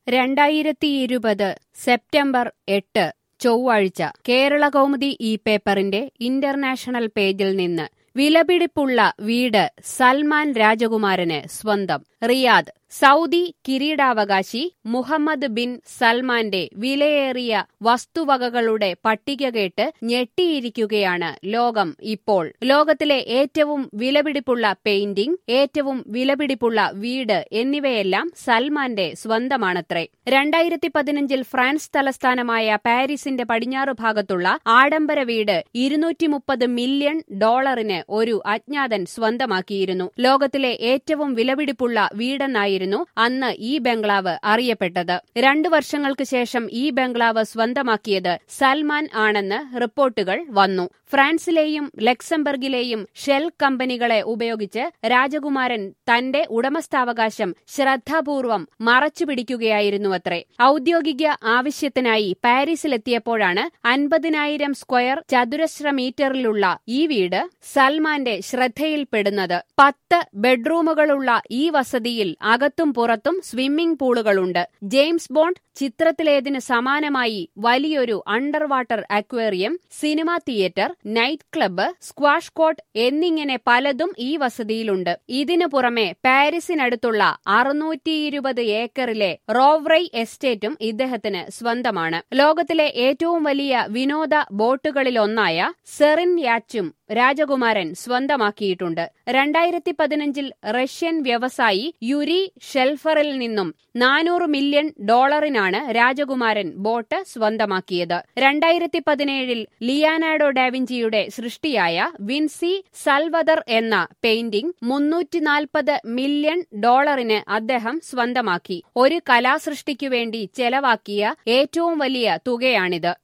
രണ്ടായിരത്തിയിരുപത് സെപ്റ്റംബർ എട്ട് ചൊവ്വാഴ്ച കേരളകൗമുദി ഈ പേപ്പറിന്റെ ഇന്റർനാഷണൽ പേജിൽ നിന്ന് വിലപിടിപ്പുള്ള വീട് സൽമാൻ രാജകുമാരന് സ്വന്തം റിയാദ് സൗദി കിരീടാവകാശി മുഹമ്മദ് ബിൻ സൽമാന്റെ വിലയേറിയ വസ്തുവകകളുടെ പട്ടിക കേട്ട് ഞെട്ടിയിരിക്കുകയാണ് ലോകം ഇപ്പോൾ ലോകത്തിലെ ഏറ്റവും വിലപിടിപ്പുള്ള പെയിന്റിംഗ് ഏറ്റവും വിലപിടിപ്പുള്ള വീട് എന്നിവയെല്ലാം സൽമാന്റെ സ്വന്തമാണത്രേ രണ്ടായിരത്തി പതിനഞ്ചിൽ ഫ്രാൻസ് തലസ്ഥാനമായ പാരീസിന്റെ പടിഞ്ഞാറ് ഭാഗത്തുള്ള ആഡംബര വീട് ഇരുന്നൂറ്റി മുപ്പത് മില്യൺ ഡോളറിന് ഒരു അജ്ഞാതൻ സ്വന്തമാക്കിയിരുന്നു ലോകത്തിലെ ഏറ്റവും വിലപിടിപ്പുള്ള വീടെന്നായിരുന്നു അന്ന് ഈ ബംഗ്ലാവ് അറിയപ്പെട്ടത് രണ്ടു വർഷങ്ങൾക്ക് ശേഷം ഈ ബംഗ്ലാവ് സ്വന്തമാക്കിയത് സൽമാൻ ആണെന്ന് റിപ്പോർട്ടുകൾ വന്നു ഫ്രാൻസിലെയും ലക്സംബർഗിലെയും ഷെൽ കമ്പനികളെ ഉപയോഗിച്ച് രാജകുമാരൻ തന്റെ ഉടമസ്ഥാവകാശം ശ്രദ്ധാപൂർവം മറച്ചുപിടിക്കുകയായിരുന്നുവത്രേ ഔദ്യോഗിക ആവശ്യത്തിനായി പാരീസിലെത്തിയപ്പോഴാണ് അൻപതിനായിരം സ്ക്വയർ ചതുരശ്ര മീറ്ററിലുള്ള ഈ വീട് സൽമാന്റെ ശ്രദ്ധയിൽപ്പെടുന്നത് പത്ത് ബെഡ്റൂമുകളുള്ള ഈ വസതിയിൽ അകത്തും പുറത്തും സ്വിമ്മിംഗ് പൂളുകളുണ്ട് ജെയിംസ് ബോണ്ട് ചിത്രത്തിലേതിന് സമാനമായി വലിയൊരു under water aquarium cinema theatre night club squash court എന്നിങ്ങനെ പലതും ഈ വസതിയിലുണ്ട് ഇതിനു പുറമെ പാരീസിനടുത്തുള്ള അറുന്നൂറ്റി ഇരുപത് ഏക്കറിലെ റോവ്രൈ എസ്റ്റേറ്റും ഇദ്ദേഹത്തിന് സ്വന്തമാണ് ലോകത്തിലെ ഏറ്റവും വലിയ വിനോദ ബോട്ടുകളിലൊന്നായ സെറിൻ യാച്ചും രാജകുമാരൻ സ്വന്തമാക്കിയിട്ടുണ്ട് രണ്ടായിരത്തി പതിനഞ്ചിൽ റഷ്യൻ വ്യവസായി യുരി ഷെൽഫറിൽ നിന്നും നാനൂറ് മില്യൺ ഡോളറിനാണ് രാജകുമാരൻ ബോട്ട് സ്വന്തമാക്കിയത് രണ്ടായിരത്തി പതിനേഴിൽ ലിയാനാഡോ ഡാവിഞ്ചിയുടെ സൃഷ്ടിയായ വിൻസി സൽവദർ എന്ന പെയിന്റിംഗ് മുന്നൂറ്റിനാൽപ്പത് മില്യൺ ഡോളറിന് അദ്ദേഹം സ്വന്തമാക്കി ഒരു കലാസൃഷ്ടിക്കു വേണ്ടി ചെലവാക്കിയ ഏറ്റവും വലിയ തുകയാണിത്